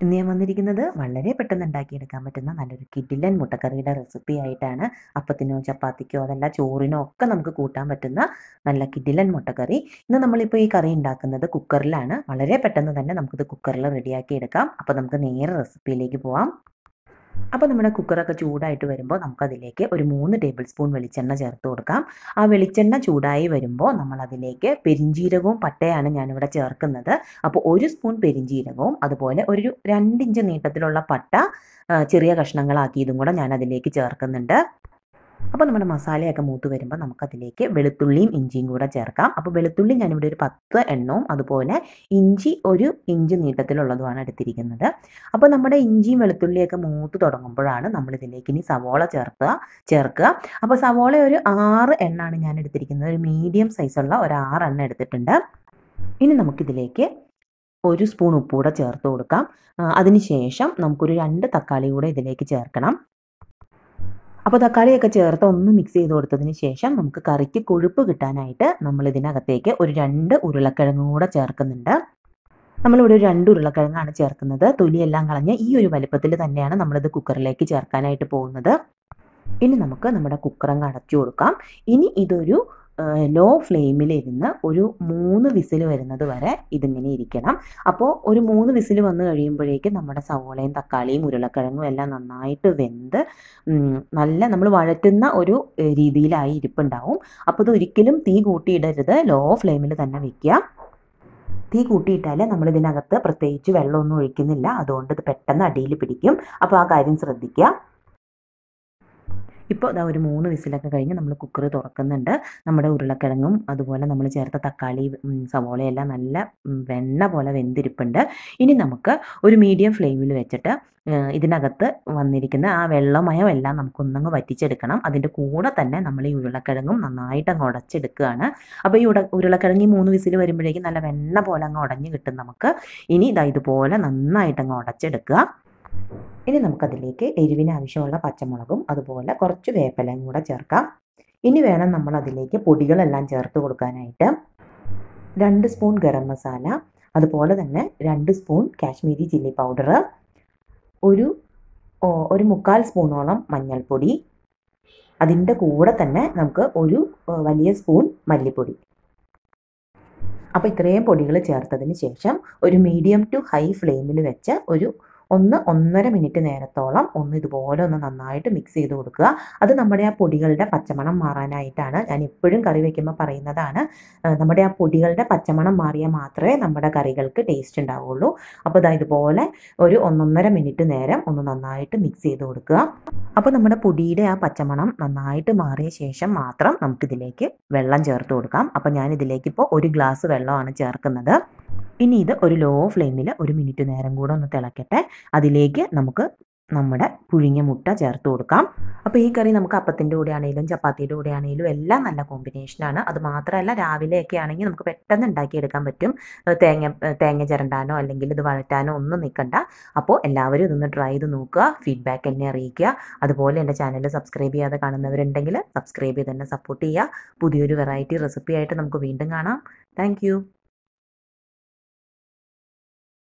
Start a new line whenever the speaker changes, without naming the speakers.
ഇന്ന് ഞാൻ വന്നിരിക്കുന്നത് വളരെ പെട്ടെന്ന് ഉണ്ടാക്കിയെടുക്കാൻ പറ്റുന്ന നല്ലൊരു കിഡിലൻ മുട്ടക്കറിയുടെ റെസിപ്പി ആയിട്ടാണ് അപ്പത്തിനോ ചപ്പാത്തിക്കോ അതല്ല ചോറിനോ ഒക്കെ നമുക്ക് കൂട്ടാൻ പറ്റുന്ന നല്ല കിഡിലൻ മുട്ടക്കറി ഇന്ന് നമ്മളിപ്പോൾ ഈ കറി ഉണ്ടാക്കുന്നത് കുക്കറിലാണ് വളരെ പെട്ടെന്ന് തന്നെ നമുക്കിത് കുക്കറിൽ റെഡിയാക്കി എടുക്കാം അപ്പോൾ നമുക്ക് നേരെ റെസിപ്പിയിലേക്ക് പോവാം അപ്പോൾ നമ്മുടെ കുക്കറൊക്കെ ചൂടായിട്ട് വരുമ്പോൾ നമുക്കതിലേക്ക് ഒരു മൂന്ന് ടേബിൾ സ്പൂൺ വെളിച്ചെണ്ണ ചേർത്ത് കൊടുക്കാം ആ വെളിച്ചെണ്ണ ചൂടായി വരുമ്പോൾ നമ്മളതിലേക്ക് പെരിഞ്ജീരകവും പട്ടയാണ് ഞാനിവിടെ ചേർക്കുന്നത് അപ്പോൾ ഒരു സ്പൂൺ പെരിഞ്ജീരകവും അതുപോലെ ഒരു രണ്ടിഞ്ച് നീട്ടത്തിലുള്ള പട്ട ആ, ചെറിയ കഷ്ണങ്ങളാക്കി ഇതും കൂടെ ഞാൻ അതിലേക്ക് ചേർക്കുന്നുണ്ട് അപ്പോൾ നമ്മുടെ മസാലയൊക്കെ മൂത്ത് വരുമ്പോൾ നമുക്കതിലേക്ക് വെളുത്തുള്ളിയും ഇഞ്ചിയും കൂടെ ചേർക്കാം അപ്പോൾ വെളുത്തുള്ളി ഞാനിവിടെ ഒരു പത്ത് എണ്ണവും അതുപോലെ ഇഞ്ചി ഒരു ഇഞ്ച് നീട്ടത്തിലുള്ളതുമാണ് എടുത്തിരിക്കുന്നത് അപ്പോൾ നമ്മുടെ ഇഞ്ചിയും വെളുത്തുള്ളിയൊക്കെ മൂത്ത് തുടങ്ങുമ്പോഴാണ് നമ്മളിതിലേക്ക് ഇനി സവോള ചേർക്കുക ചേർക്കുക അപ്പോൾ സവോള ഒരു ആറ് എണ്ണാണ് ഞാൻ എടുത്തിരിക്കുന്നത് ഒരു മീഡിയം സൈസുള്ള ഒരു ആറ് എണ്ണ എടുത്തിട്ടുണ്ട് ഇനി നമുക്കിതിലേക്ക് ഒരു സ്പൂൺ ഉപ്പ് കൂടെ ചേർത്ത് കൊടുക്കാം ആ, അതിനുശേഷം നമുക്കൊരു രണ്ട് തക്കാളി കൂടെ ഇതിലേക്ക് ചേർക്കണം അപ്പോൾ തക്കാളിയൊക്കെ ചേർത്ത് ഒന്ന് മിക്സ് ചെയ്ത് കൊടുത്തതിന് ശേഷം നമുക്ക് കറിക്ക് കൊഴുപ്പ് കിട്ടാനായിട്ട് നമ്മൾ ഇതിനകത്തേക്ക് ഒരു രണ്ട് ഉരുളക്കിഴങ്ങും കൂടെ ചേർക്കുന്നുണ്ട് നമ്മളിവിടെ ഒരു രണ്ട് ഉരുളക്കിഴങ്ങാണ് ചേർക്കുന്നത് തൊലിയെല്ലാം കളഞ്ഞ് ഈ ഒരു വലിപ്പത്തിൽ തന്നെയാണ് നമ്മളിത് കുക്കറിലേക്ക് ചേർക്കാനായിട്ട് പോകുന്നത് ഇനി നമുക്ക് നമ്മുടെ കുക്കറങ്ങ് അടച്ചു കൊടുക്കാം ഇനി ഇതൊരു ലോ ഫ്ലെയിമിലിരുന്ന് ഒരു മൂന്ന് വിസിൽ വരുന്നത് വരെ ഇതിങ്ങനെ ഇരിക്കണം അപ്പോൾ ഒരു മൂന്ന് വിസിൽ വന്നു കഴിയുമ്പോഴേക്കും നമ്മുടെ സവോളയും തക്കാളിയും ഉരുളക്കിഴങ്ങും എല്ലാം നന്നായിട്ട് വെന്ത് ഉം, നല്ല നമ്മൾ വഴറ്റുന്ന ഒരു ഏഹ്, രീതിയിലായി ഇരിപ്പുണ്ടാവും അപ്പോൾ ഇത് ഒരിക്കലും തീ കൂട്ടിയിടരുത് ലോ ഫ്ലെയിമിൽ തന്നെ വെക്കുക തീ കൂട്ടിയിട്ടാൽ നമ്മൾ ഇതിനകത്ത് പ്രത്യേകിച്ച് വെള്ളമൊന്നും ഒഴിക്കുന്നില്ല അതുകൊണ്ട് ഇത് പെട്ടെന്ന് അടിയിൽ പിടിക്കും അപ്പോൾ ആ കാര്യം ശ്രദ്ധിക്കുക ഇപ്പോൾ ഇതാ ഒരു മൂന്ന് വിസിലൊക്കെ കഴിഞ്ഞ് നമ്മൾ കുക്കർ തുറക്കുന്നുണ്ട് നമ്മുടെ ഉരുളക്കിഴങ്ങും അതുപോലെ നമ്മൾ ചേർത്ത തക്കാളി ഉം, സവോളയെല്ലാം നല്ല ഉം, വെണ്ണ പോലെ വെന്തിരിപ്പുണ്ട് ഇനി നമുക്ക് ഒരു മീഡിയം ഫ്ലെയിമിൽ വെച്ചിട്ട് ഏഹ്, ഇതിനകത്ത് വന്നിരിക്കുന്ന ആ വെള്ളമയം എല്ലാം നമുക്കൊന്നങ്ങ് വറ്റിച്ചെടുക്കണം അതിൻ്റെ കൂടെ തന്നെ നമ്മൾ ഈ ഉരുളക്കിഴങ്ങും നന്നായിട്ട് അങ്ങ് ഉടച്ചെടുക്കുകയാണ് അപ്പോൾ ഈ ഉട ഉരുളക്കിഴങ്ങ് ഈ മൂന്ന് വിസിൽ വരുമ്പോഴേക്കും നല്ല വെണ്ണ പോലെ അങ്ങ് ഉടഞ്ഞ് കിട്ടും നമുക്ക് ഇനി ഇതാ ഇതുപോലെ നന്നായിട്ട് അങ്ങ് ഉടച്ചെടുക്കുക ഇനി നമുക്കതിലേക്ക് എരിവിന് ആവശ്യമുള്ള പച്ചമുളകും അതുപോലെ കുറച്ച് വേപ്പിലയും കൂടെ ചേർക്കാം ഇനി വേണം നമ്മൾ അതിലേക്ക് പൊടികളെല്ലാം ചേർത്ത് കൊടുക്കാനായിട്ട് രണ്ട് സ്പൂൺ ഗരം മസാല അതുപോലെ തന്നെ രണ്ട് സ്പൂൺ കാശ്മീരി ചില്ലി പൗഡർ ഒരു ഓ, ഒരു മുക്കാൽ സ്പൂണോളം മഞ്ഞൾപ്പൊടി അതിൻ്റെ കൂടെ തന്നെ നമുക്ക് ഒരു ഏ, വലിയ സ്പൂൺ മല്ലിപ്പൊടി അപ്പോൾ ഇത്രയും പൊടികൾ ചേർത്തതിന് ശേഷം ഒരു മീഡിയം ടു ഹൈ ഫ്ലെയിമിൽ വെച്ച് ഒരു ഒന്ന് ഒന്നര മിനിറ്റ് നേരത്തോളം ഒന്ന് ഇതുപോലെ ഒന്ന് നന്നായിട്ട് മിക്സ് ചെയ്ത് കൊടുക്കുക അത് നമ്മുടെ ആ പൊടികളുടെ പച്ചമണം മാറാനായിട്ടാണ് ഞാൻ എപ്പോഴും കറി വെക്കുമ്പോൾ പറയുന്നതാണ് ആ, നമ്മുടെ ആ പൊടികളുടെ പച്ചമണം മാറിയാൽ മാത്രമേ നമ്മുടെ കറികൾക്ക് ടേസ്റ്റ് ഉണ്ടാവുള്ളൂ അപ്പോൾ ഇതാ ഇതുപോലെ ഒരു ഒന്നൊന്നര മിനിറ്റ് നേരം ഒന്ന് നന്നായിട്ട് മിക്സ് ചെയ്ത് കൊടുക്കുക അപ്പോൾ നമ്മുടെ പൊടിയുടെ ആ പച്ചമണം നന്നായിട്ട് മാറിയ ശേഷം മാത്രം നമുക്കിതിലേക്ക് വെള്ളം ചേർത്ത് കൊടുക്കാം അപ്പോൾ ഞാൻ ഇതിലേക്ക് ഇപ്പോൾ ഒരു ഗ്ലാസ് വെള്ളമാണ് ചേർക്കുന്നത് ഇനി ഇത് ഒരു ലോ ഫ്ലെയിമിൽ ഒരു മിനിറ്റ് നേരം കൂടെ ഒന്ന് തിളക്കട്ടെ അതിലേക്ക് നമുക്ക് നമ്മുടെ പുഴുങ്ങിയ മുട്ട ചേർത്ത് കൊടുക്കാം അപ്പോൾ ഈ കറി നമുക്ക് അപ്പത്തിൻ്റെ കൂടെ ആണെങ്കിലും ചപ്പാത്തിയുടെ കൂടെ ആണെങ്കിലും എല്ലാം നല്ല കോമ്പിനേഷനാണ് അത് മാത്രമല്ല രാവിലെയൊക്കെ ആണെങ്കിൽ നമുക്ക് പെട്ടെന്ന് ഉണ്ടാക്കിയെടുക്കാൻ പറ്റും ഏഹ് തേങ്ങ ഏഹ് തേങ്ങ ചിരണ്ടാനോ അല്ലെങ്കിൽ ഇത് വഴറ്റാനോ ഒന്നും നിൽക്കണ്ട അപ്പോൾ എല്ലാവരും ഇതൊന്ന് ട്രൈ ചെയ്ത് നോക്കുക ഫീഡ്ബാക്ക് എന്നെ അറിയിക്കുക അതുപോലെ എൻ്റെ ചാനൽ സബ്സ്ക്രൈബ് ചെയ്യാതെ കാണുന്നവരുണ്ടെങ്കിൽ സബ്സ്ക്രൈബ് ചെയ്ത് തന്നെ സപ്പോർട്ട് ചെയ്യുക പുതിയൊരു വെറൈറ്റി റെസിപ്പി ആയിട്ട് നമുക്ക് വീണ്ടും കാണാം താങ്ക്